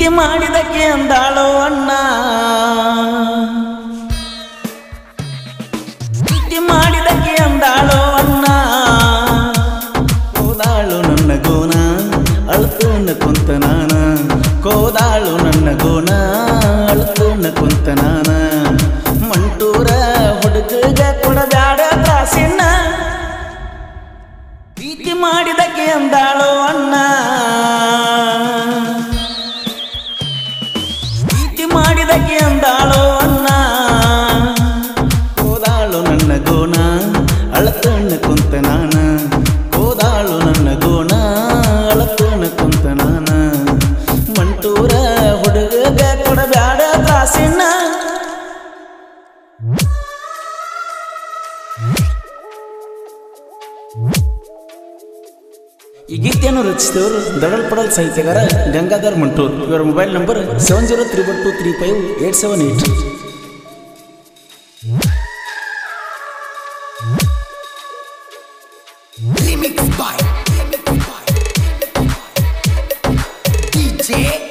ಪ್ರೀತಿ ಮಾಡಿದಕ್ಕೆ ಅಂದಾಳೋ ಅಣ್ಣ ಪ್ರೀತಿ ಮಾಡಿದಕ್ಕೆ ಅಂದಾಳೋ ಅಣ್ಣ ಕೋದಾಳು ನನ್ನ ಗೋನ ಅಳ್ತುಣ್ಣ ಕುಂತ ನಾನ ಕೋದಾಳು ನನ್ನ ಗೋನ ಅಳ್ತುಣ್ಣ ಕುಂತ ನಾನ ಮಂಟೂರ ಹುಡುಗಗ ಕೊಡಬ್ಯಾಡ ತ್ರಾಸಿಣ್ಣ ಪ್ರೀತಿ ಮಾಡಿದಕ್ಕೆ ಅಂದಾಳೋ ಅಣ್ಣ ಪ್ರೀತಿ ಮಾಡಿದಕ್ಕೆ ಅಂದಾಳೋ ಅಣ್ಣ ಕೋದಾಳು ನನ್ನ ಗೋಣ ಅಳತಣ್ಣ ಕುಂತ ನಾನ ಕೋದಾಳು ನನ್ನ ಗೋಣ ಅಳತಣ್ಣ ಕುಂತ ನಾನ ಮಂಟೂರ ಹುಡುಗಗ ಕೊಡಬ್ಯಾಡ ತ್ರಾಸಿಣ್ಣ ಈ ಗೀತೆಯನ್ನು ರಚಿಸಿದವರು ದಡಲ್ ಪಡಲ್ ಸಾಹಿತ್ಯಗಾರ ಗಂಗಾಧರ್ ಮಂಟೂರ್ ಇವರ mobile number seven zero three one two three five eight seven eight Remix by DJ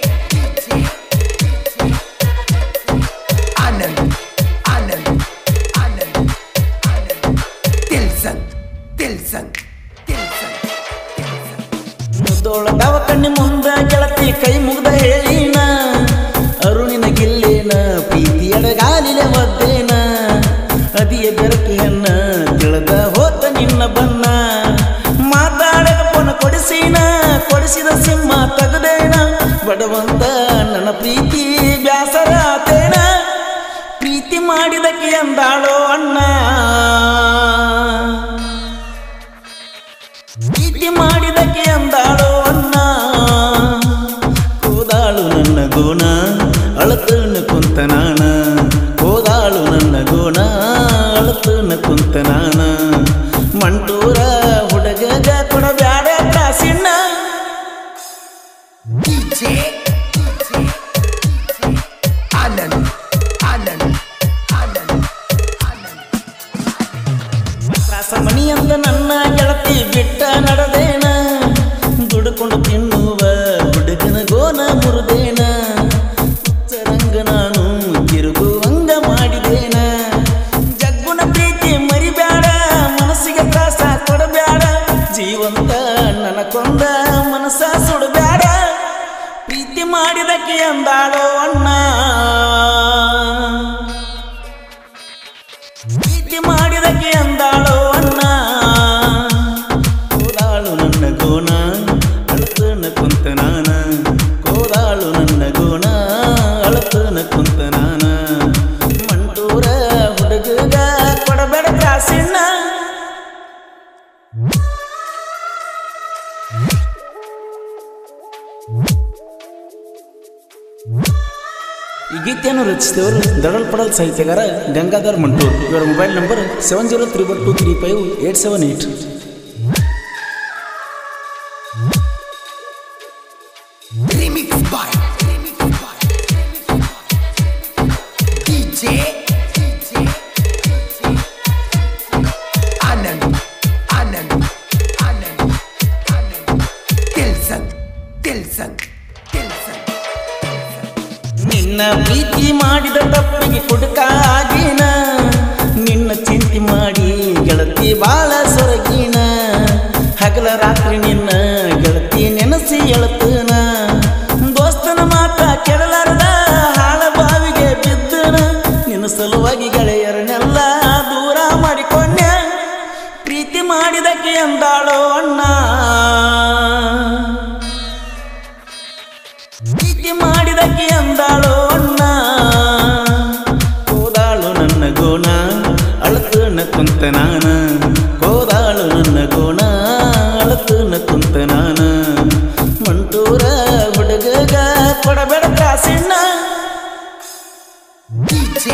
Anand Anand Anand Anand Tilson Tilson Tilson Tilson ಮುದ್ದೋಳದವ ಕಣ್ಣಿ ಮುಂದ ಗೆಳತಿ ಕೈ ಮುಗ್ದ ಹೇಳಿನ ಅರುಣಿನ ಗಿಲ್ಲೇನ ಪ್ರೀತಿ ಎಡಗಾಲಿಲೆ ಒದ್ದೇನ ಅದಿಯ ಬೆರಕಿಯನ್ನ ತಿಳಿದ ಹೋತ ನಿನ್ನ ಬನ್ನ ಮಾತಾಡಕ ಪೊನ ಕೊಡಿಸಿನ ಕೊಡಿಸಿದ ಸಿಂಹ ತಗದೇನ ಬಡವಂತ ನನ್ನ ಪ್ರೀತಿ ಬ್ಯಾಸರ ಆತೇನ ಪ್ರೀತಿ ಮಾಡಿದಕ್ಕೆ ಅಂದಾಳೋ ಅಣ್ಣ ಪ್ರೀತಿ ಮಾಡಿದಕ್ಕೆ ಅಂದಾಳೋ ಅಣ್ಣ ಕೋದಾಳು ನನ್ನ ಗೋಣ ಅಳತಣ್ಣ ಕುಂತ ನಾನ ಕೋದಾಳು ನನ್ನ ಗೋಣ ಅಳತಣ್ಣ ಕುಂತ ನಾನ ಮಂಟೂರ ಹುಡುಗಗ ಕೊಡಬ್ಯಾಡ ಕಾಸಿಣ್ಣ DJ Anand Anand Anand Anand ತ್ರಾಸ ಮಣಿ ಅಂತ ನನ್ನ ಗೆಳತಿ ಬಿಟ್ಟ ನಡೆದೇನ ದುಡ್ಕೊಂಡು ತಿನ್ನುವ ಹುಡುಗನ ಗೋನ ಮುರಿದೇನ ಚರಂಗ ನಾನು ತಿರುಗುವಂಗ ಮಾಡಿದೇನ ಜಗ್ಗುನ ಪ್ರೀತಿ ಮರಿಬ್ಯಾಡ ಮನಸ್ಸಿಗೆ ತ್ರಾಸ ಕೊಡಬ್ಯಾಡ ಜೀವಂತ ನನ್ನ ಕೊಂದ ಮನಸ್ಸ ಸುಡಬ್ಯಾಡ ಪ್ರೀತಿ ಮಾಡಿದಕ್ಕೆ ಅಂದಾಳೋ ಅಣ್ಣ ಪ್ರೀತಿ ಮಾಡಿದಕ್ಕೆ ಅಂದಾಳೋ ಅಣ್ಣ ಕೋದಾಳು ನನ್ನ ಗೋಣ ಅಳತನ ಕುಂತ ನಾನ ಕೋದಾಳು ನನ್ನ ಗೋಣ ಅಳತನ ಕುಂತ ನಾನ ಮಂಟೂರ ಹುಡುಗಗ ಕೊಡಬೇಡ ಕಾಸಿಣ್ಣ ಈ ಗೀತೆಯನ್ನು ರಚಿಸಿದವರು ದಡಲ್ ಪಡಲ್ ಸಾಹಿತ್ಯಗಾರ ಗಂಗಾಧರ್ ಮಂಟೂರ್ ಇವರ mobile number seven zero three one two three five eight seven eight Remix by DJ Anand Anand Anand Anand Tilson Tilson Tilson ನಿನ್ನ ಪ್ರೀತಿ ಮಾಡಿದ ತಪ್ಪಿಗೆ ಕುಡುಕ ಆಗಿನ ನಿನ್ನ ಚಿಂತೆ ಮಾಡಿ ಗೆಳತಿ ಬಾಳ ಸೊರಗಿನ ಹಗಲ ರಾತ್ರಿ ನಿನ್ನ ಗೆಳತಿ ನೆನಸಿ ಎಳತನ ದೋಸ್ತನ ಮಾತ ಕೆಡಲಾರದ ಹಾಳ ಬಾವಿಗೆ ಬಿದ್ದನ ನಿನ್ನ ಸಲುವಾಗಿ ಗೆಳೆಯರನ್ನೆಲ್ಲ ದೂರ ಮಾಡಿಕೊಂಡೆ ಪ್ರೀತಿ ಮಾಡಿದಕ್ಕೆ ಅಂದಾಳೋ ಅಣ್ಣ ಪ್ರೀತಿ ಮಾಡಿದಕ್ಕೆ ಅಂದಾಳೋ ಅಣ್ಣ ಕೋದಾಳು ನನ್ನ ಗೋಣ ಅಳತನ ಕುಂತ ನಾನ ಕೋದಾಳು ನನ್ನ ಗೋಣ ಅಳತನ ಕುಂತ ನಾನ ಮಂಟೂರ ಹುಡುಗಗ ಕೊಡಬೇಡ ಕಾಸಿಣ್ಣ DJ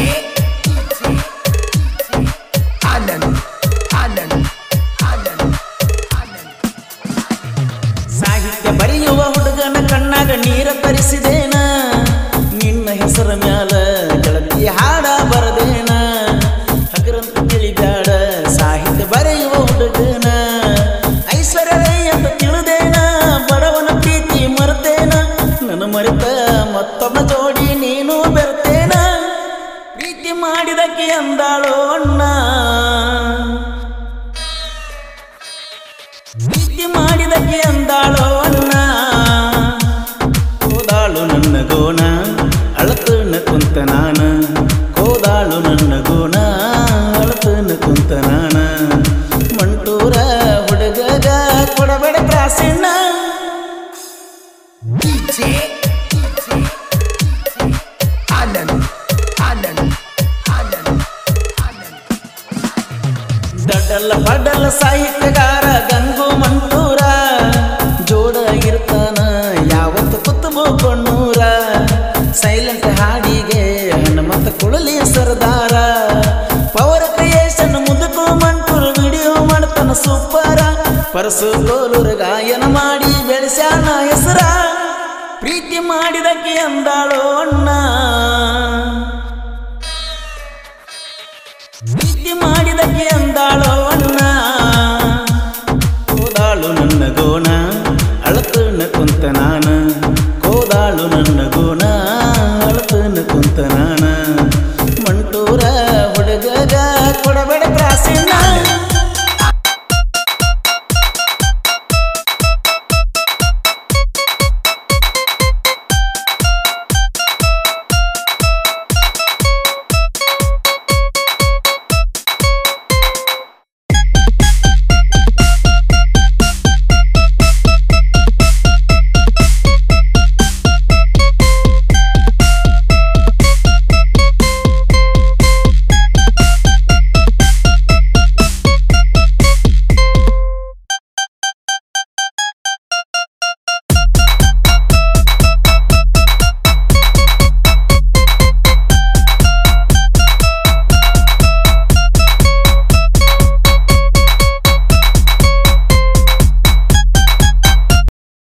Anand Anand Anand Anand ಸಾಹಿತ್ಯ ಬರೆಯುವ ಹುಡುಗನ ಕಣ್ಣಾಗ ನೀರ ತರಿಸಿದೇನ ನಿನ್ನ ಹೆಸರ ಮ್ಯಾಲ ಗೆಳತಿ ಹಾಡ ಬರದೇನ ಹಗರಂತ ತಿಳಿಬ್ಯಾಡ ಸಾಹಿತ್ಯ ಬರೆಯುವ ಹುಡುಗನ ಐಶ್ವರ್ಯ ರೈ ಅಂತ ತಿಳಿದೇನ ಬಡವನ ಪ್ರೀತಿ ಮರ್ತೇನ ನನ್ನ ಮರೆತ ಮತ್ತೊಬ್ಬ ಜೋಡಿ ನೀನು ಬೆರ್ತೇನ ಪ್ರೀತಿ ಮಾಡಿದಕ್ಕೆ ಅಂದಾಳೋ ಅಣ್ಣ ಪ್ರೀತಿ ಮಾಡಿದಕ್ಕೆ ಅಂದಾಳೋ ಅಣ್ಣ ಕೋದಾಳು ನನ್ನ ಗೋಣ ಅಳತನ ಕುಂತ ನಾನ ಕೋದಾಳು ನನ್ನ ಗೋಣ ಅಳತನ ಕುಂತ ನಾನ ಮಂಟೂರ ಹುಡುಗಗ ಕೊಡಬೇಡ ಪ್ರಾಸಣ್ಣ DJ, Anand, Anand, Anand, Anand. ದಡ್ಡಲ್ಲ ಬಡ್ಡಲ್ಲ ಸಾಹಿತ್ಯಗಾರ Gangu ಮಂಟೂರ ಜೋಡ ಇರ್ತಾನ ಯಾವತ್ತು ಕುತ್ತಬು ಕೊಣ್ಣೂರ ಸೈಲೆಂಟ್ ಹಾಡಿಗೆ ಹನುಮಂತ ಕುಳಲಿ ಸರದಾರ ಪವರ್ ಕ್ರಿಯೇಷನ್ ಮುದುಕು ಮಂಟೂರು ವಿಡಿಯೋ ಮಾಡ್ತಾನ ಸೂಪರ ಪರಸು ಗೋಲೂರು ಗಾಯನ ಮಾಡಿ ಬೆಳೆಸ್ಯಾನ ಹೆಸರ ಪ್ರೀತಿ ಮಾಡಿದಕ್ಕೆ ಅಂದಾಳೋ ಅಣ್ಣ ಪ್ರೀತಿ ಮಾಡಿದಕ್ಕೆ ಅಂದಾಳೋ ಅಣ್ಣ ಕೋದಾಳು ನನ್ನ ಗೋಣ ಅಳತನ ಕುಂತ ನಾನ ಕೋದಾಳು ನನ್ನ ಗೋಣ ಅಳತನ ಕುಂತ ನಾನ ಮಂಟೂರ ಹುಡುಗಗ ಕೊಡಬೇಡ ಪ್ರಾಸಿನ